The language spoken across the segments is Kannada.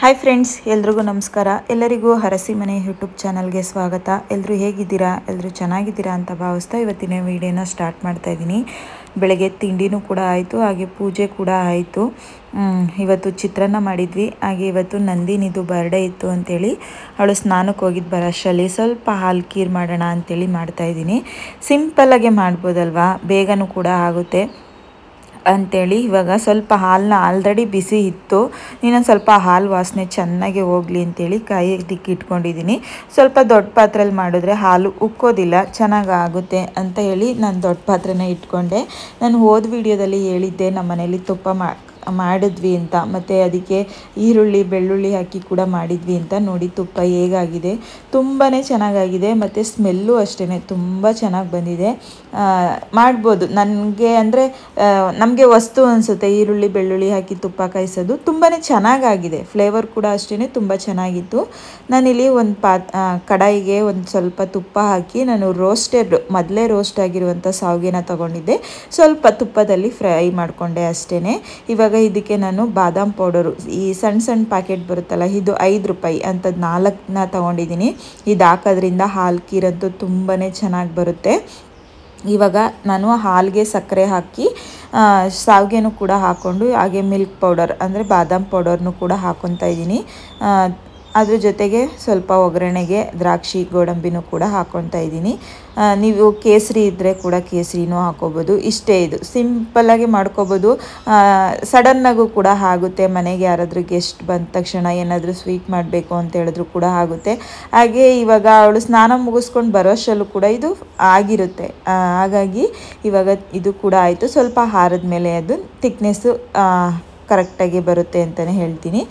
ಹಾಯ್ ಫ್ರೆಂಡ್ಸ್ ಎಲ್ರಿಗೂ ನಮಸ್ಕಾರ ಎಲ್ಲರಿಗೂ ಹರಸಿ ಮನೆ ಯೂಟ್ಯೂಬ್ ಚಾನಲ್ಗೆ ಸ್ವಾಗತ ಎಲ್ಲರೂ ಹೇಗಿದ್ದೀರಾ ಎಲ್ಲರೂ ಚೆನ್ನಾಗಿದ್ದೀರಾ ಅಂತ ಭಾವಿಸ್ತಾ ಇವತ್ತಿನ ವಿಡಿಯೋನ ಸ್ಟಾರ್ಟ್ ಮಾಡ್ತಾ ಇದ್ದೀನಿ ಬೆಳಗ್ಗೆ ತಿಂಡಿನೂ ಕೂಡ ಆಯಿತು ಹಾಗೆ ಪೂಜೆ ಕೂಡ ಆಯಿತು ಮ್, ಇವತ್ತು ಚಿತ್ರಾನ್ನ ಮಾಡಿದ್ವಿ ಹಾಗೆ ಇವತ್ತು ನಂದಿನಿದು ಬರ್ಡೇ ಇತ್ತು ಅಂತೇಳಿ ಅವಳು ಸ್ನಾನಕ್ಕೆ ಹೋಗಿದ್ದು ಬರೋಷ್ಟರಲ್ಲಿ ಸ್ವಲ್ಪ ಹಾಲು ಕೀರ್ ಮಾಡೋಣ ಅಂತೇಳಿ ಮಾಡ್ತಾಯಿದ್ದೀನಿ ಸಿಂಪಲ್ಲಾಗೆ ಮಾಡ್ಬೋದಲ್ವಾ ಬೇಗನೂ ಕೂಡ ಆಗುತ್ತೆ ಅಂಥೇಳಿ ಇವಾಗ ಸ್ವಲ್ಪ ಹಾಲನ್ನ ಆಲ್ರೆಡಿ ಬಿಸಿ ಇತ್ತು ಇನ್ನೊಂದು ಸ್ವಲ್ಪ ಹಾಲು ವಾಸನೆ ಚೆನ್ನಾಗಿ ಹೋಗಲಿ ಅಂತೇಳಿ ಕಾಯಿ ದಿಕ್ಕಿ ಇಟ್ಕೊಂಡಿದ್ದೀನಿ ಸ್ವಲ್ಪ ದೊಡ್ಡ ಪಾತ್ರೆಯಲ್ಲಿ ಮಾಡಿದ್ರೆ ಹಾಲು ಉಕ್ಕೋದಿಲ್ಲ ಚೆನ್ನಾಗಿ ಆಗುತ್ತೆ ಅಂತ ಹೇಳಿ ನಾನು ದೊಡ್ಡ ಪಾತ್ರೆನ ಇಟ್ಕೊಂಡೆ ನಾನು ಹೋದ ವಿಡಿಯೋದಲ್ಲಿ ಹೇಳಿದ್ದೆ ನಮ್ಮ ಮನೇಲಿ ತುಪ್ಪ ಮಾ ಮಾಡಿದ್ವಿ ಅಂತ ಮತ್ತು ಅದಕ್ಕೆ ಈರುಳ್ಳಿ ಬೆಳ್ಳುಳ್ಳಿ ಹಾಕಿ ಕೂಡ ಮಾಡಿದ್ವಿ ಅಂತ ನೋಡಿ ತುಪ್ಪ ಹೇಗಾಗಿದೆ ತುಂಬಾ ಚೆನ್ನಾಗಾಗಿದೆ ಮತ್ತು ಸ್ಮೆಲ್ಲು ಅಷ್ಟೇ ತುಂಬ ಚೆನ್ನಾಗಿ ಬಂದಿದೆ ಆ, ಮಾಡ್ಬೋದು ನನಗೆ ಅಂದರೆ ನಮಗೆ ವಸ್ತು ಅನಿಸುತ್ತೆ ಈರುಳ್ಳಿ ಬೆಳ್ಳುಳ್ಳಿ ಹಾಕಿ ತುಪ್ಪ ಕಾಯಿಸೋದು ತುಂಬಾ ಚೆನ್ನಾಗಾಗಿದೆ ಫ್ಲೇವರ್ ಕೂಡ ಅಷ್ಟೇ ತುಂಬ ಚೆನ್ನಾಗಿತ್ತು ನಾನಿಲ್ಲಿ ಒಂದು ಪಾತ್ ಆ, ಕಡಾಯಿಗೆ ಒಂದು ಸ್ವಲ್ಪ ತುಪ್ಪ ಹಾಕಿ ನಾನು ರೋಸ್ಟೆಡ್ ಮೊದಲೇ ರೋಸ್ಟ್ ಆಗಿರುವಂಥ ಸಾವಿಗೆನ ತೊಗೊಂಡಿದ್ದೆ ಸ್ವಲ್ಪ ತುಪ್ಪದಲ್ಲಿ ಫ್ರೈ ಮಾಡಿಕೊಂಡೆ ಅಷ್ಟೇ ಇವಾಗ ಇದಕ್ಕೆ ನಾನು ಬಾದಾಮ್ ಪೌಡರು ಈ ಸಣ್ಣ ಸಣ್ಣ ಪ್ಯಾಕೆಟ್ ಬರುತ್ತಲ್ಲ ಇದು ಐದು ರೂಪಾಯಿ ಅಂಥದ್ದು ನಾಲ್ಕನ್ನ ತೊಗೊಂಡಿದ್ದೀನಿ ಇದು ಹಾಕೋದ್ರಿಂದ ಹಾಲು ಕೀರಂತೂ ತುಂಬಾ ಚೆನ್ನಾಗಿ ಬರುತ್ತೆ ಇವಾಗ ನಾನು ಹಾಲಿಗೆ ಸಕ್ಕರೆ ಹಾಕಿ ಆ, ಶಾವ್ಗೆನೂ ಕೂಡ ಹಾಕ್ಕೊಂಡು ಹಾಗೆ ಮಿಲ್ಕ್ ಪೌಡರ್ ಅಂದರೆ ಬಾದಾಮ್ ಪೌಡರ್ನು ಕೂಡ ಹಾಕ್ಕೊತಾ ಇದ್ದೀನಿ ಆ, ಅದ್ರ ಜೊತೆಗೆ ಸ್ವಲ್ಪ ಒಗ್ಗರಣೆಗೆ ದ್ರಾಕ್ಷಿ ಗೋಡಂಬಿನೂ ಕೂಡ ಹಾಕ್ಕೊತಾ ಇದ್ದೀನಿ ಆ, ನೀವು ಕೇಸರಿ ಇದ್ದರೆ ಕೂಡ ಕೇಸರಿನೂ ಹಾಕೋಬೋದು ಇಷ್ಟೇ ಇದು ಸಿಂಪಲ್ಲಾಗಿ ಮಾಡ್ಕೋಬೋದು ಸಡನ್ನಾಗೂ ಕೂಡ ಆಗುತ್ತೆ ಮನೆಗೆ ಯಾರಾದರೂ ಗೆಸ್ಟ್ ಬಂದ ತಕ್ಷಣ ಏನಾದರೂ ಸ್ವೀಟ್ ಮಾಡಬೇಕು ಅಂತ ಹೇಳಿದ್ರು ಕೂಡ ಆಗುತ್ತೆ ಹಾಗೆ ಇವಾಗ ಅವಳು ಸ್ನಾನ ಮುಗಿಸ್ಕೊಂಡು ಬರೋಷ್ಟರಲ್ಲೂ ಕೂಡ ಇದು ಆಗಿರುತ್ತೆ ಆ, ಹಾಗಾಗಿ ಇವಾಗ ಇದು ಕೂಡ ಆಯಿತು ಸ್ವಲ್ಪ ಹಾರದ ಮೇಲೆ ಅದು ತಿಕ್ನೆಸ್ಸು ಕರೆಕ್ಟಾಗಿ ಬರುತ್ತೆ ಅಂತಲೇ ಹೇಳ್ತೀನಿ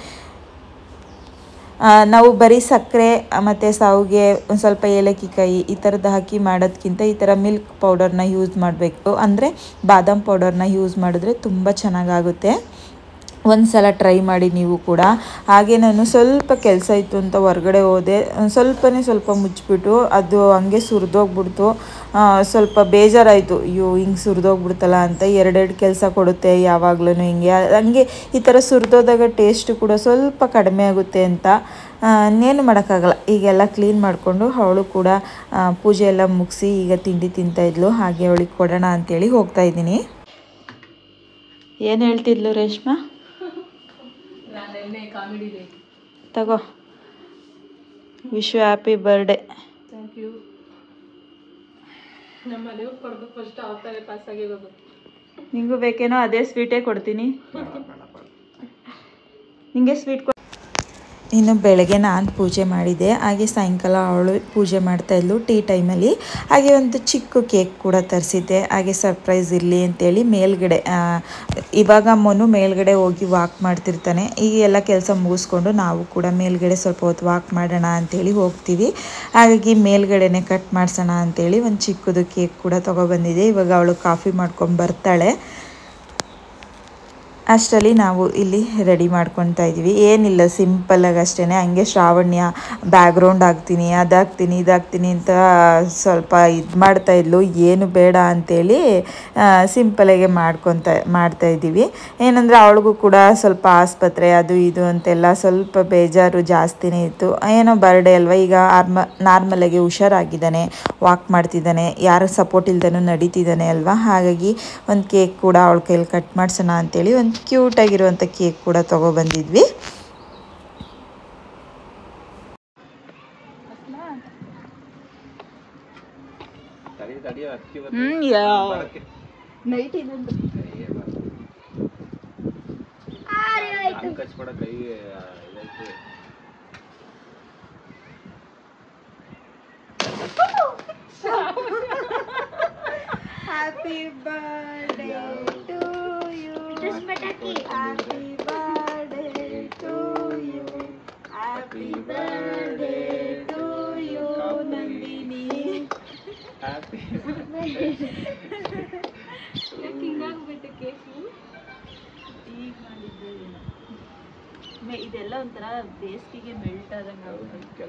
ಆ, ನಾವು ಬರೀ ಸಕ್ಕರೆ ಮತ್ತು ಸಾವಿಗೆ ಒಂದು ಸ್ವಲ್ಪ ಏಲಕ್ಕಿ ಕಾಯಿ ಈ ಥರದ್ದು ಹಾಕಿ ಮಾಡೋದ್ಕಿಂತ ಈ ಥರ ಮಿಲ್ಕ್ ಪೌಡರ್ನ ಯೂಸ್ ಮಾಡಬೇಕು ಅಂದರೆ ಬಾದಾಮ್ ಪೌಡರ್ನ ಯೂಸ್ ಮಾಡಿದ್ರೆ ತುಂಬ ಚೆನ್ನಾಗಾಗುತ್ತೆ ಒಂದು ಸಲ ಟ್ರೈ ಮಾಡಿ ನೀವು ಕೂಡ ಹಾಗೆ ನಾನು ಸ್ವಲ್ಪ ಕೆಲಸ ಇತ್ತು ಅಂತ ಹೊರಗಡೆ ಹೋದೆ ಒಂದ್ ಸ್ವಲ್ಪನೇ ಸ್ವಲ್ಪ ಮುಚ್ಚಿಬಿಟ್ಟು ಅದು ಹಂಗೆ ಸುರಿದೋಗ್ಬಿಡ್ತು ಸ್ವಲ್ಪ ಬೇಜಾರಾಯಿತು ಅಯ್ಯೋ ಹಿಂಗೆ ಸುರಿದೋಗ್ಬಿಡ್ತಲ್ಲ ಅಂತ ಎರಡೆರಡು ಕೆಲಸ ಕೊಡುತ್ತೆ ಯಾವಾಗ್ಲೂ ಹಿಂಗೆ ಹಂಗೆ ಈ ಥರ ಸುರಿದೋದಾಗ ಟೇಸ್ಟ್ ಕೂಡ ಸ್ವಲ್ಪ ಕಡಿಮೆ ಆಗುತ್ತೆ ಅಂತ ಆ, ಇನ್ನೇನು ಮಾಡೋಕ್ಕಾಗಲ್ಲ ಈಗೆಲ್ಲ ಕ್ಲೀನ್ ಮಾಡಿಕೊಂಡು ಅವಳು ಕೂಡ ಆ, ಪೂಜೆ ಎಲ್ಲ ಮುಗಿಸಿ ಈಗ ತಿಂಡಿ ತಿಂತಾ ಇದ್ಲು ಹಾಗೆ ಅವಳಿಗೆ ಕೊಡೋಣ ಅಂತೇಳಿ ಹೋಗ್ತಾ ಇದ್ದೀನಿ ಏನು ಹೇಳ್ತಿದ್ಲು ರೇಷ್ಮಾ ನಾನೆನ್ನೆ ಕಾಮಿಡಿಲಿ ತಗೋ wish happy birthday thank you ನಮ್ಮ ಮನೆಯವ್ರು ಕೊಡೋದು ಫಸ್ಟ್ ಅವತಾರೆ ಪಾಸ್ ಆಗಿರೋದು ನಿಂಗೂ ಬೇಕೇನೋ ಅದೇ ಸ್ವೀಟೇ ಕೊಡ್ತೀನಿ ನಿಂಗೆ ಸ್ವೀಟ್ ಕೊ ಇನ್ನು ಬೆಳಗ್ಗೆ ನಾನು ಪೂಜೆ ಮಾಡಿದ್ದೆ ಹಾಗೆ ಸಾಯಂಕಾಲ ಅವಳು ಪೂಜೆ ಮಾಡ್ತಾ ಇದ್ಲು ಟೀ ಟೈಮಲ್ಲಿ ಹಾಗೆ ಒಂದು ಚಿಕ್ಕ ಕೇಕ್ ಕೂಡ ತರಿಸಿದ್ದೆ ಹಾಗೆ ಸರ್ಪ್ರೈಸ್ ಇರಲಿ ಅಂತೇಳಿ ಮೇಲ್ಗಡೆ ಆ, ಇವಾಗ ಮೊನು ಮೇಲ್ಗಡೆ ಹೋಗಿ ವಾಕ್ ಮಾಡ್ತಿರ್ತಾನೆ ಈಗ ಎಲ್ಲ ಕೆಲಸ ಮುಗಿಸ್ಕೊಂಡು ನಾವು ಕೂಡ ಮೇಲ್ಗಡೆ ಸ್ವಲ್ಪ ಹೊತ್ತು ವಾಕ್ ಮಾಡೋಣ ಅಂತೇಳಿ ಹೋಗ್ತೀವಿ ಹಾಗಾಗಿ ಮೇಲ್ಗಡೆನೆ ಕಟ್ ಮಾಡಿಸೋಣ ಅಂತೇಳಿ ಒಂದು ಚಿಕ್ಕದು ಕೇಕ್ ಕೂಡ ತೊಗೊಬಂದಿದೆ ಇವಾಗ ಅವಳು ಕಾಫಿ ಮಾಡ್ಕೊಂಡು ಬರ್ತಾಳೆ ಅಷ್ಟರಲ್ಲಿ ನಾವು ಇಲ್ಲಿ ರೆಡಿ ಮಾಡ್ಕೊತಾ ಇದ್ದೀವಿ ಏನಿಲ್ಲ ಸಿಂಪಲ್ಲಾಗಿ ಅಷ್ಟೇ ಹಂಗೆ ಶ್ರಾವಣ್ಯ ಬ್ಯಾಕ್ಗ್ರೌಂಡ್ ಹಾಕ್ತೀನಿ ಅದಾಕ್ತೀನಿ ಇದಾಕ್ತೀನಿ ಅಂತ ಸ್ವಲ್ಪ ಇದು ಮಾಡ್ತಾ ಇದ್ಲು ಏನು ಬೇಡ ಅಂತೇಳಿ ಸಿಂಪಲಾಗೆ ಮಾಡ್ಕೊತ ಮಾಡ್ತಾ ಇದ್ದೀವಿ ಏನಂದರೆ ಅವಳಿಗೂ ಕೂಡ ಸ್ವಲ್ಪ ಆಸ್ಪತ್ರೆ ಅದು ಇದು ಅಂತೆಲ್ಲ ಸ್ವಲ್ಪ ಬೇಜಾರು ಜಾಸ್ತಿನೇ ಇತ್ತು ಏನೋ ಬರ್ಡೇ ಅಲ್ವಾ ಈಗ ಆರ್ಮ ನಾರ್ಮಲಾಗಿ ಹುಷಾರಾಗಿದ್ದಾನೆ ವಾಕ್ ಮಾಡ್ತಿದ್ದಾನೆ ಯಾರ ಸಪೋರ್ಟ್ ಇಲ್ದೇನೂ ನಡೀತಿದ್ದಾನೆ ಅಲ್ವಾ ಹಾಗಾಗಿ ಒಂದು ಕೇಕ್ ಕೂಡ ಅವಳ ಕೈಲಿ ಕಟ್ ಮಾಡ್ಸೋಣ ಅಂತೇಳಿ ಒಂದು ಕ್ಯೂಟಾಗಿರುವಂಥ ಕೇಕ್ ಕೂಡ ತೊಗೊಬಂದಿದ್ವಿ ನೈಟ್ ಇದೊಂದು happy birthday to you happy birthday to you happy birthday to you Nandini ಹಿಂಗಾಗ್ಬಿಟ್ಟು ಕೇಕು ಈಗ ಮಾಡಿದ್ದು ಮೆ- ಇದೆಲ್ಲ ಒಂಥರ ಬೇಸಿಗೆಗೆ ಮೆಲ್ಟ್ ಆದಂಗೆ ಆಗುತ್ತೆ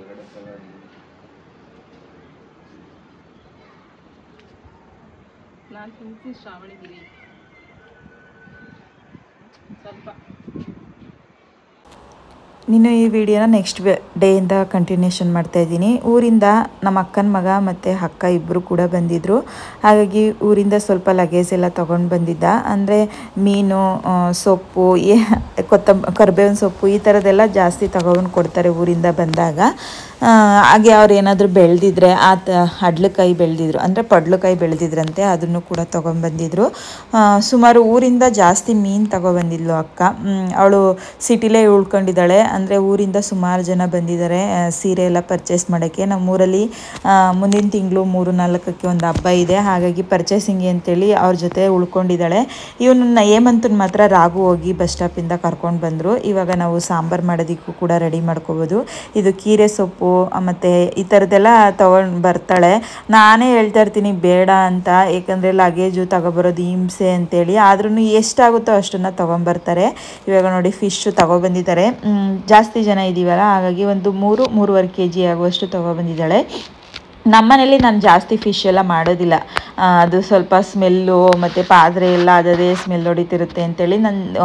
ನಾನು ತಿನ್ಸಿ ಶ್ರಾವಣಿಗಿರಿ ಸ್ವಲ್ಪ ನೀನು ಈ ವಿಡಿಯೋನ ನೆಕ್ಸ್ಟ್ ಡೇಯಿಂದ ಕಂಟಿನ್ಯೂಷನ್ ಮಾಡ್ತಾ ಇದ್ದೀನಿ ಊರಿಂದ ನಮ್ಮ ಅಕ್ಕನ ಮಗ ಮತ್ತು ಅಕ್ಕ ಇಬ್ಬರು ಕೂಡ ಬಂದಿದ್ದರು ಹಾಗಾಗಿ ಊರಿಂದ ಸ್ವಲ್ಪ ಲಗೇಜ್ ಎಲ್ಲ ತೊಗೊಂಡು ಬಂದಿದ್ದ ಅಂದರೆ ಮೀನು ಆ, ಸೊಪ್ಪು ಏ ಕೊತ್ತಂಬ ಕರಿಬೇವಿನ ಸೊಪ್ಪು ಈ ಥರದ್ದೆಲ್ಲ ಜಾಸ್ತಿ ತಗೊಂಡು ಕೊಡ್ತಾರೆ ಊರಿಂದ ಬಂದಾಗ ಆ, ಹಾಗೆ ಅವ್ರು ಏನಾದರೂ ಬೆಳೆದಿದ್ರೆ ಆ ತ ಹಡ್ಲಕಾಯಿ ಬೆಳೆದಿದ್ರು ಅಂದರೆ ಪಡ್ಲಕಾಯಿ ಬೆಳೆದಿದ್ರಂತೆ ಅದನ್ನು ಕೂಡ ತೊಗೊಂಬಂದಿದ್ರು ಸುಮಾರು ಊರಿಂದ ಜಾಸ್ತಿ ಮೀನು ತಗೊಬಂದಿದ್ಲು ಅಕ್ಕ ಅವಳು ಸಿಟಿಲೇ ಉಳ್ಕೊಂಡಿದ್ದಾಳೆ ಅಂದರೆ ಊರಿಂದ ಸುಮಾರು ಜನ ಬಂದಿದ್ದಾರೆ ಆ, ಸೀರೆ ಎಲ್ಲ ಪರ್ಚೇಸ್ ಮಾಡೋಕ್ಕೆ ನಮ್ಮೂರಲ್ಲಿ ಆ, ಮುಂದಿನ ತಿಂಗಳು ಮೂರು ನಾಲ್ಕಕ್ಕೆ ಒಂದು ಹಬ್ಬ ಇದೆ ಹಾಗಾಗಿ ಪರ್ಚೇಸಿಂಗ್ ಅಂತೇಳಿ ಅವ್ರ ಜೊತೆ ಉಳ್ಕೊಂಡಿದ್ದಾಳೆ ಇವನನ್ನ ಹೇಮಂತನ ಮಾತ್ರ ರಾಗು ಹೋಗಿ ಬಸ್ ಸ್ಟಾಪಿಂದ ಕರ್ಕೊಂಡು ಬಂದರು ಇವಾಗ ನಾವು ಸಾಂಬಾರು ಮಾಡೋದಕ್ಕೂ ಕೂಡ ರೆಡಿ ಮಾಡ್ಕೋಬೋದು ಇದು ಕೀರೆ ಸೊಪ್ಪು ಮತ್ತು ಈ ಥರದ್ದೆಲ್ಲ ತೊಗೊಂಡು ಬರ್ತಾಳೆ ನಾನೇ ಹೇಳ್ತಾ ಇರ್ತೀನಿ ಬೇಡ ಅಂತ ಏಕೆಂದರೆ ಲಗೇಜು ತಗೊಬರೋದು ಹಿಂಸೆ ಅಂತೇಳಿ ಆದ್ರೂ ಎಷ್ಟಾಗುತ್ತೋ ಅಷ್ಟನ್ನು ತೊಗೊಂಬರ್ತಾರೆ ಇವಾಗ ನೋಡಿ ಫಿಶ್ ತಗೊಬಂದಿದ್ದಾರೆ ಮ್, ಜಾಸ್ತಿ ಜನ ಇದ್ದೀವಲ್ಲ ಹಾಗಾಗಿ ಒಂದು ಮೂರು ಮೂರುವರೆ ಕೆ ಜಿ ಆಗುವಷ್ಟು ತೊಗೊಬಂದಿದ್ದಾಳೆ ನಮ್ಮನೇಲಿ ನಾನು ಜಾಸ್ತಿ ಫಿಶ್ ಎಲ್ಲ ಮಾಡೋದಿಲ್ಲ ಆ, ಅದು ಸ್ವಲ್ಪ ಸ್ಮೆಲ್ಲು ಮತ್ತು ಪಾತ್ರೆ ಎಲ್ಲ ಅದೇ ಸ್ಮೆಲ್ ಹೊಡಿತಿರುತ್ತೆ ಅಂತೇಳಿ ನಾನು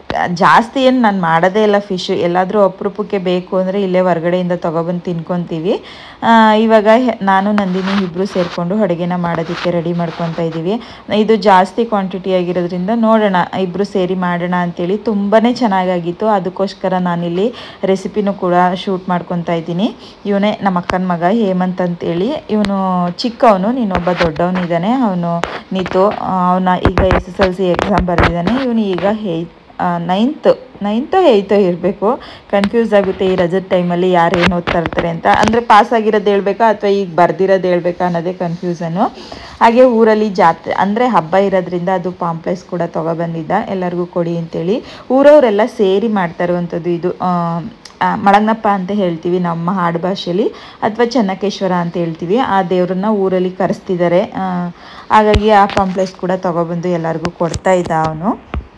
ಜಾಸ್ತಿ ಏನು ನಾನು ಮಾಡೋದೇ ಇಲ್ಲ ಫಿಶ್ ಎಲ್ಲಾದರೂ ಅಪರೂಪಕ್ಕೆ ಬೇಕು ಅಂದರೆ ಇಲ್ಲೇ ಹೊರಗಡೆಯಿಂದ ತೊಗೊಬಂದು ತಿನ್ಕೊತೀವಿ ಆ, ಇವಾಗ ಹೆ- ನಾನು ನಂದಿನಿ ಇಬ್ಬರು ಸೇರಿಕೊಂಡು ಅಡುಗೆನ ಮಾಡೋದಕ್ಕೆ ರೆಡಿ ಮಾಡ್ಕೊತಾ ಇದ್ದೀವಿ ಇದು ಜಾಸ್ತಿ ಕ್ವಾಂಟಿಟಿ ಆಗಿರೋದ್ರಿಂದ ನೋಡೋಣ ಇಬ್ಬರು ಸೇರಿ ಮಾಡೋಣ ಅಂತೇಳಿ ತುಂಬಾ ಚೆನ್ನಾಗಾಗಿತ್ತು ಅದಕ್ಕೋಸ್ಕರ ನಾನಿಲ್ಲಿ ರೆಸಿಪಿನೂ ಕೂಡ ಶೂಟ್ ಮಾಡ್ಕೊತಾ ಇದ್ದೀನಿ ಇವನೇ ನಮ್ಮ ಅಕ್ಕನ ಮಗ ಹೇಮಂತ್ ಅಂತೇಳಿ ಇವನು ಚಿಕ್ಕವನು ನೀನೊಬ್ಬ ದೊಡ್ಡವನಿದ್ದಾನೆ ಅವನು ನೀತು ಅವನ ಈಗ S S L C exam ಬರೆದಿದ್ದಾನೆ ಇವನು ಈಗ ಹೇ ನೈನ್ತ್ ನೈನ್ತೋ ಏಯ್ತೋ ಇರಬೇಕು ಕನ್ಫ್ಯೂಸ್ ಆಗುತ್ತೆ ಈ ರಜದ ಟೈಮಲ್ಲಿ ಯಾರು ಏನು ಓದ್ತಾ ಇರ್ತಾರೆ ಅಂತ ಅಂದರೆ ಪಾಸ್ ಆಗಿರೋದು ಹೇಳ್ಬೇಕಾ ಅಥವಾ ಈಗ ಬರ್ದಿರೋದು ಹೇಳ್ಬೇಕಾ ಅನ್ನೋದೇ ಕನ್ಫ್ಯೂಸನ್ನು ಹಾಗೆ ಊರಲ್ಲಿ ಜಾತ್ರೆ ಅಂದರೆ ಹಬ್ಬ ಇರೋದ್ರಿಂದ ಅದು ಪಾಂಪ್ಲೆಸ್ ಕೂಡ ತೊಗೊಬಂದಿದ್ದ ಎಲ್ಲರಿಗೂ ಕೊಡಿ ಅಂತೇಳಿ ಊರವರೆಲ್ಲ ಸೇರಿ ಮಾಡ್ತಾ ಇರುವಂಥದ್ದು ಇದು ಆ, ಆ, ಮಳಗ್ನಪ್ಪ ಅಂತ ಹೇಳ್ತೀವಿ ನಮ್ಮ ಹಾಡು ಭಾಷೆಯಲ್ಲಿ ಅಥವಾ ಚೆನ್ನಕೇಶ್ವರ ಅಂತ ಹೇಳ್ತೀವಿ ಆ ದೇವ್ರನ್ನ ಊರಲ್ಲಿ ಕರೆಸ್ತಿದ್ದಾರೆ ಆ, ಹಾಗಾಗಿ ಆ ಪಾಂಪ್ಲೆಸ್ ಕೂಡ ತೊಗೊಬಂದು ಎಲ್ಲರಿಗೂ ಕೊಡ್ತಾ ಇದ್ದ ಅವನು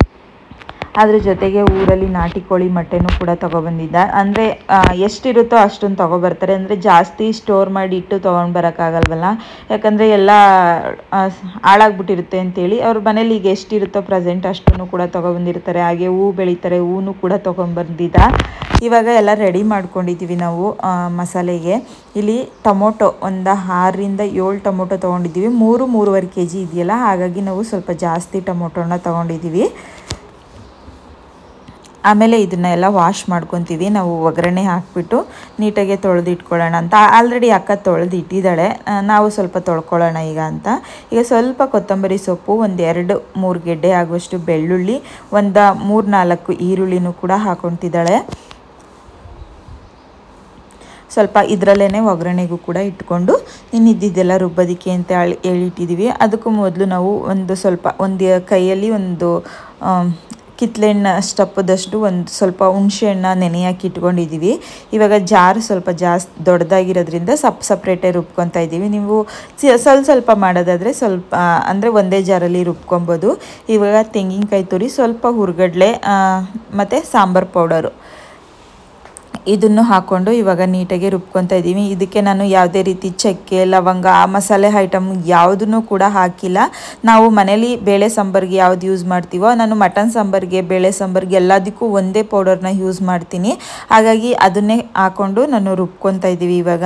ಅದ್ರ ಜೊತೆಗೆ ಊರಲ್ಲಿ ನಾಟಿ ಕೋಳಿ ಮೊಟ್ಟೆನೂ ಕೂಡ ತೊಗೊಬಂದಿದ್ದ ಅಂದರೆ ಎಷ್ಟಿರುತ್ತೋ ಅಷ್ಟೊಂದು ತೊಗೊಬರ್ತಾರೆ ಅಂದರೆ ಜಾಸ್ತಿ ಸ್ಟೋರ್ ಮಾಡಿ ಇಟ್ಟು ತೊಗೊಂಡು ಬರೋಕ್ಕಾಗಲ್ವಲ್ಲ ಯಾಕಂದರೆ ಎಲ್ಲ ಆ, ಹಾಳಾಗ್ಬಿಟ್ಟಿರುತ್ತೆ ಅಂತೇಳಿ ಅವ್ರ ಮನೇಲಿ ಈಗ ಎಷ್ಟಿರುತ್ತೋ ಪ್ರೆಸೆಂಟ್ ಅಷ್ಟನ್ನು ಕೂಡ ತೊಗೊಬಂದಿರ್ತಾರೆ ಹಾಗೆ ಹೂ ಬೆಳೀತಾರೆ ಹೂನು ಕೂಡ ತೊಗೊಂಬಂದಿದ್ದ ಇವಾಗ ಎಲ್ಲ ರೆಡಿ ಮಾಡ್ಕೊಂಡಿದ್ದೀವಿ ನಾವು ಆ, ಮಸಾಲೆಗೆ ಇಲ್ಲಿ ಟೊಮೊಟೊ ಒಂದು ಆರರಿಂದ ಏಳು ಟೊಮೊಟೊ ತೊಗೊಂಡಿದ್ದೀವಿ ಮೂರು ಮೂರುವರೆ ಕೆ ಜಿ ಇದೆಯಲ್ಲ ಹಾಗಾಗಿ ನಾವು ಸ್ವಲ್ಪ ಜಾಸ್ತಿ ಟೊಮೊಟೊನ ತೊಗೊಂಡಿದ್ದೀವಿ ಆಮೇಲೆ ಇದನ್ನ ಎಲ್ಲ ವಾಶ್ ಮಾಡ್ಕೊತೀವಿ ನಾವು ಒಗ್ಗರಣೆ ಹಾಕ್ಬಿಟ್ಟು ನೀಟಾಗಿ ತೊಳೆದು ಇಟ್ಕೊಳ್ಳೋಣ ಅಂತ ಆಲ್ರೆಡಿ ಅಕ್ಕ ತೊಳೆದು ಇಟ್ಟಿದ್ದಾಳೆ ಆ, ನಾವು ಸ್ವಲ್ಪ ತೊಳ್ಕೊಳ್ಳೋಣ ಈಗ ಅಂತ ಈಗ ಸ್ವಲ್ಪ ಕೊತ್ತಂಬರಿ ಸೊಪ್ಪು ಒಂದು ಎರಡು ಮೂರು ಗೆಡ್ಡೆ ಆಗುವಷ್ಟು ಬೆಳ್ಳುಳ್ಳಿ ಒಂದು ಮೂರು ನಾಲ್ಕು ಈರುಳ್ಳಿನೂ ಕೂಡ ಹಾಕೊತಿದ್ದಾಳೆ ಸ್ವಲ್ಪ ಇದರಲ್ಲೇ ಒಗ್ಗರಣೆಗೂ ಕೂಡ ಇಟ್ಕೊಂಡು ಇನ್ನಿದ್ದಿದ್ದೆಲ್ಲ ರುಬ್ಬೋದಕ್ಕೆ ಅಂತ ಹೇಳಿ ಹೇಳಿಟ್ಟಿದ್ದೀವಿ ಅದಕ್ಕೂ ಮೊದಲು ನಾವು ಒಂದು ಸ್ವಲ್ಪ ಒಂದು ಕೈಯಲ್ಲಿ ಒಂದು ಆಮ್, ಕಿತ್ಲೆಹಣ್ಣು ಸ್ಟಪ್ಪದಷ್ಟು ಒಂದು ಸ್ವಲ್ಪ ಹುಣಸೆಹಣ್ಣ ನೆನೆ ಹಾಕಿ ಇಟ್ಕೊಂಡಿದ್ದೀವಿ ಇವಾಗ ಜಾರ್ ಸ್ವಲ್ಪ ಜಾಸ್ತಿ ದೊಡ್ಡದಾಗಿರೋದ್ರಿಂದ ಸಪ್ ಸಪ್ರೇಟೇ ರುಬ್ಕೊತಾ ಇದ್ದೀವಿ ನೀವು ಸಿ- ಸ್ವಲ್ಪ ಸ್ವಲ್ಪ ಮಾಡೋದಾದರೆ ಸ್ವಲ್ಪ ಅಂದರೆ ಒಂದೇ ಜಾರಲ್ಲಿ ರುಬ್ಕೊಬೋದು ಇವಾಗ ತೆಂಗಿನಕಾಯಿ ತುರಿ ಸ್ವಲ್ಪ ಹುರ್ಗಡ್ಲೆ ಮತ್ತು ಸಾಂಬಾರು ಪೌಡರು ಇದನ್ನು ಹಾಕ್ಕೊಂಡು ಇವಾಗ ನೀಟಾಗಿ ರುಬ್ಕೊತಾ ಇದ್ದೀವಿ ಇದಕ್ಕೆ ನಾನು ಯಾವುದೇ ರೀತಿ ಚಕ್ಕೆ ಲವಂಗ ಆ ಮಸಾಲೆ ಐಟಮ್ ಯಾವುದನ್ನು ಕೂಡ ಹಾಕಿಲ್ಲ ನಾವು ಮನೇಲಿ ಬೇಳೆ ಸಾಂಬಾರಿಗೆ ಯಾವ್ದು ಯೂಸ್ ಮಾಡ್ತೀವೋ ನಾನು ಮಟನ್ ಸಾಂಬಾರಿಗೆ ಬೇಳೆ ಸಾಂಬಾರಿಗೆ ಎಲ್ಲದಕ್ಕೂ ಒಂದೇ ಪೌಡರ್ನ ಯೂಸ್ ಮಾಡ್ತೀನಿ ಹಾಗಾಗಿ ಅದನ್ನೇ ಹಾಕ್ಕೊಂಡು ನಾನು ರುಬ್ಕೊತಾ ಇದ್ದೀವಿ ಇವಾಗ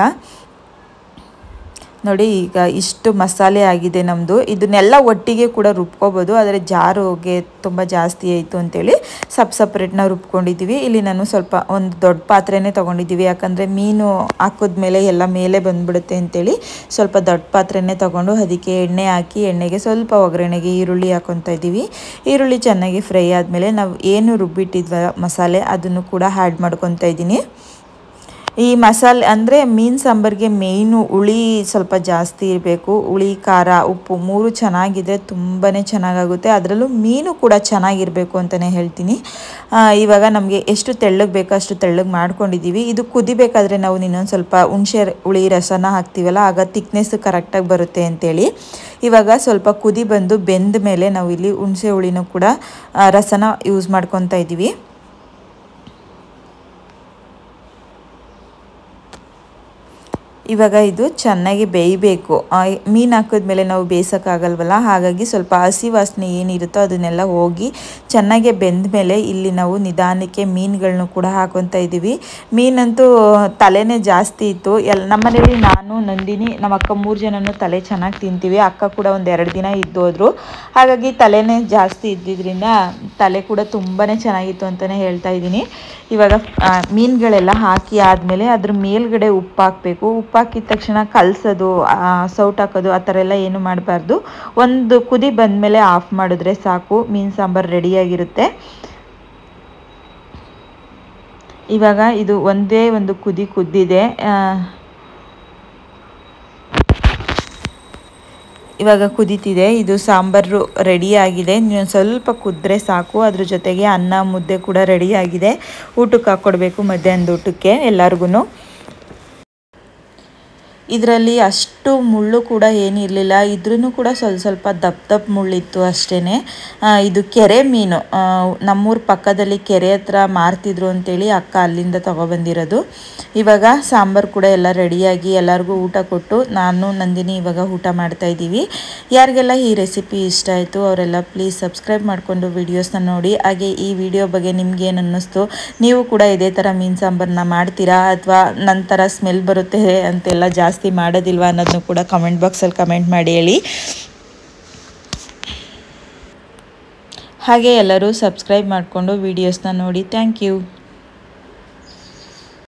ನೋಡಿ ಈಗ ಇಷ್ಟು ಮಸಾಲೆ ಆಗಿದೆ ನಮ್ಮದು ಇದನ್ನೆಲ್ಲ ಒಟ್ಟಿಗೆ ಕೂಡ ರುಬ್ಕೋಬೋದು ಆದರೆ ಜಾರುಗೆ ತುಂಬ ಜಾಸ್ತಿ ಆಯಿತು ಅಂತೇಳಿ ಸಪ್ ಸಪ್ರೇಟ್ನ ರುಬ್ಕೊಂಡಿದ್ದೀವಿ ಇಲ್ಲಿ ನಾನು ಸ್ವಲ್ಪ ಒಂದು ದೊಡ್ಡ ಪಾತ್ರೆನೇ ತೊಗೊಂಡಿದ್ದೀವಿ ಯಾಕಂದರೆ ಮೀನು ಹಾಕಿದ್ಮೇಲೆ ಎಲ್ಲ ಮೇಲೆ ಬಂದ್ಬಿಡುತ್ತೆ ಅಂತೇಳಿ ಸ್ವಲ್ಪ ದೊಡ್ಡ ಪಾತ್ರೆನೇ ತೊಗೊಂಡು ಅದಕ್ಕೆ ಎಣ್ಣೆ ಹಾಕಿ ಎಣ್ಣೆಗೆ ಸ್ವಲ್ಪ ಒಗ್ಗರಣೆಗೆ ಈರುಳ್ಳಿ ಹಾಕೊತಾ ಇದ್ದೀವಿ ಈರುಳ್ಳಿ ಚೆನ್ನಾಗಿ ಫ್ರೈ ಆದಮೇಲೆ ನಾವು ಏನು ರುಬ್ಬಿಟ್ಟಿದ್ವ ಮಸಾಲೆ ಅದನ್ನು ಕೂಡ ಆ್ಯಡ್ ಮಾಡ್ಕೊತಾ ಇದ್ದೀನಿ ಈ ಮಸಾಲೆ ಅಂದರೆ ಮೀನು ಸಾಂಬಾರಿಗೆ ಮೇಯ್ನು ಹುಳಿ ಸ್ವಲ್ಪ ಜಾಸ್ತಿ ಇರಬೇಕು ಹುಳಿ ಖಾರ ಉಪ್ಪು ಮೂರು ಚೆನ್ನಾಗಿದ್ರೆ ತುಂಬಾ ಚೆನ್ನಾಗಾಗುತ್ತೆ ಅದರಲ್ಲೂ ಮೀನು ಕೂಡ ಚೆನ್ನಾಗಿರಬೇಕು ಅಂತಲೇ ಹೇಳ್ತೀನಿ ಆ, ಇವಾಗ ನಮಗೆ ಎಷ್ಟು ತೆಳ್ಳಗೆ ಬೇಕೋ ಅಷ್ಟು ತೆಳ್ಳಗೆ ಮಾಡ್ಕೊಂಡಿದ್ದೀವಿ ಇದು ಕುದಿಬೇಕಾದ್ರೆ ನಾವು ಇನ್ನೊಂದು ಸ್ವಲ್ಪ ಹುಣಸೆ ಹುಳಿ ರಸನ ಹಾಕ್ತೀವಲ್ಲ ಆಗ ತಿಕ್ನೆಸ್ ಕರೆಕ್ಟಾಗಿ ಬರುತ್ತೆ ಅಂತೇಳಿ ಇವಾಗ ಸ್ವಲ್ಪ ಕುದಿ ಬಂದು ಬೆಂದ ಮೇಲೆ ನಾವು ಇಲ್ಲಿ ಹುಣಸೆ ಹುಳಿನೂ ಕೂಡ ಆ, ರಸನ ಯೂಸ್ ಮಾಡ್ಕೊತಾ ಇದ್ದೀವಿ ಇವಾಗ ಇದು ಚೆನ್ನಾಗಿ ಬೇಯಬೇಕು ಮೀನು ಹಾಕಿದ್ಮೇಲೆ ನಾವು ಬೇಯಿಸೋಕ್ಕಾಗಲ್ವಲ್ಲ ಹಾಗಾಗಿ ಸ್ವಲ್ಪ ಹಸಿ ವಾಸನೆ ಏನಿರುತ್ತೋ ಅದನ್ನೆಲ್ಲ ಹೋಗಿ ಚೆನ್ನಾಗಿ ಬೆಂದ ಮೇಲೆ ಇಲ್ಲಿ ನಾವು ನಿಧಾನಕ್ಕೆ ಮೀನುಗಳನ್ನು ಕೂಡ ಹಾಕೊತಾ ಇದ್ದೀವಿ ಮೀನಂತೂ ತಲೆನೇ ಜಾಸ್ತಿ ಇತ್ತು ಎಲ್ ನಮ್ಮನೇಲಿ ನಾನು ನಂದಿನಿ ನಮ್ಮ ಅಕ್ಕ ಮೂರು ಜನನು ತಲೆ ಚೆನ್ನಾಗಿ ತಿಂತೀವಿ ಅಕ್ಕ ಕೂಡ ಒಂದು ಎರಡು ದಿನ ಇದ್ದೋದ್ರು ಹಾಗಾಗಿ ತಲೆನೇ ಜಾಸ್ತಿ ಇದ್ದಿದ್ರಿಂದ ತಲೆ ಕೂಡ ತುಂಬಾ ಚೆನ್ನಾಗಿತ್ತು ಅಂತಲೇ ಹೇಳ್ತಾ ಇದ್ದೀನಿ ಇವಾಗ ಆ, ಮೀನುಗಳೆಲ್ಲ ಹಾಕಿ ಆದಮೇಲೆ ಅದ್ರ ಮೇಲ್ಗಡೆ ಉಪ್ಪು ಹಾಕಬೇಕು ಉಪ್ಪು ಹಾಕಿದ ತಕ್ಷಣ ಕಲಸೋದು ಸೌಟ್ ಹಾಕೋದು ಆ ಥರ ಎಲ್ಲ ಏನು ಮಾಡಬಾರ್ದು ಒಂದು ಕುದಿ ಬಂದಮೇಲೆ ಆಫ್ ಮಾಡಿದ್ರೆ ಸಾಕು ಮೀನು ಸಾಂಬಾರು ರೆಡಿಯಾಗಿರುತ್ತೆ ಇವಾಗ ಇದು ಒಂದೇ ಒಂದು ಕುದಿ ಕುದ್ದಿದೆ ಆ, ಇವಾಗ ಕುದೀತಿದೆ ಇದು ಸಾಂಬಾರು ರೆಡಿಯಾಗಿದೆ ನೀವು ಸ್ವಲ್ಪ ಕುದ್ರೆ ಸಾಕು ಅದ್ರ ಜೊತೆಗೆ ಅನ್ನ ಮುದ್ದೆ ಕೂಡ ರೆಡಿಯಾಗಿದೆ ಊಟಕ್ಕೆ ಹಾಕ್ಕೊಡ್ಬೇಕು ಮಧ್ಯಾಹ್ನದ ಊಟಕ್ಕೆ ಎಲ್ಲರಿಗೂ ಇದರಲ್ಲಿ ಅಷ್ಟು ಮುಳ್ಳು ಕೂಡ ಏನಿರಲಿಲ್ಲ ಇದ್ರೂ ಕೂಡ ಸ್ವಲ್ಪ ಸ್ವಲ್ಪ ದಪ್ಪ ದಪ್ಪ ಮುಳ್ಳಿತ್ತು ಅಷ್ಟೇ ಇದು ಕೆರೆ ಮೀನು ಆ, ನಮ್ಮೂರ ಪಕ್ಕದಲ್ಲಿ ಕೆರೆ ಹತ್ರ ಮಾರ್ತಿದ್ರು ಅಂತೇಳಿ ಅಕ್ಕ ಅಲ್ಲಿಂದ ತಗೊಬಂದಿರೋದು ಇವಾಗ ಸಾಂಬಾರು ಕೂಡ ಎಲ್ಲ ರೆಡಿಯಾಗಿ ಎಲ್ಲರಿಗೂ ಊಟ ಕೊಟ್ಟು ನಾನು ನಂದಿನಿ ಇವಾಗ ಊಟ ಮಾಡ್ತಾ ಇದ್ದೀವಿ ಯಾರಿಗೆಲ್ಲ ಈ ರೆಸಿಪಿ ಇಷ್ಟ ಆಯಿತು ಅವರೆಲ್ಲ ಪ್ಲೀಸ್ ಸಬ್ಸ್ಕ್ರೈಬ್ ಮಾಡಿಕೊಂಡು ವಿಡಿಯೋಸ್ನ ನೋಡಿ ಹಾಗೆ ಈ ವಿಡಿಯೋ ಬಗ್ಗೆ ನಿಮ್ಗೇನು ಅನ್ನಿಸ್ತು ನೀವು ಕೂಡ ಇದೇ ಥರ ಮೀನು ಸಾಂಬಾರನ್ನ ಮಾಡ್ತೀರಾ ಅಥವಾ ನನ್ನ ಥರ ಸ್ಮೆಲ್ ಬರುತ್ತೆ ಅಂತೆಲ್ಲ ಜಾಸ್ತಿ ಮಾಡೋದಿಲ್ವಾ ಅನ್ನೋದನ್ನು ಕೂಡ ಕಮೆಂಟ್ ಬಾಕ್ಸಲ್ಲಿ ಕಮೆಂಟ್ ಮಾಡಿ ಹೇಳಿ ಹಾಗೆ ಎಲ್ಲರೂ ಸಬ್ಸ್ಕ್ರೈಬ್ ಮಾಡಿಕೊಂಡು ವೀಡಿಯೋಸ್ನ ನೋಡಿ ಥ್ಯಾಂಕ್ ಯು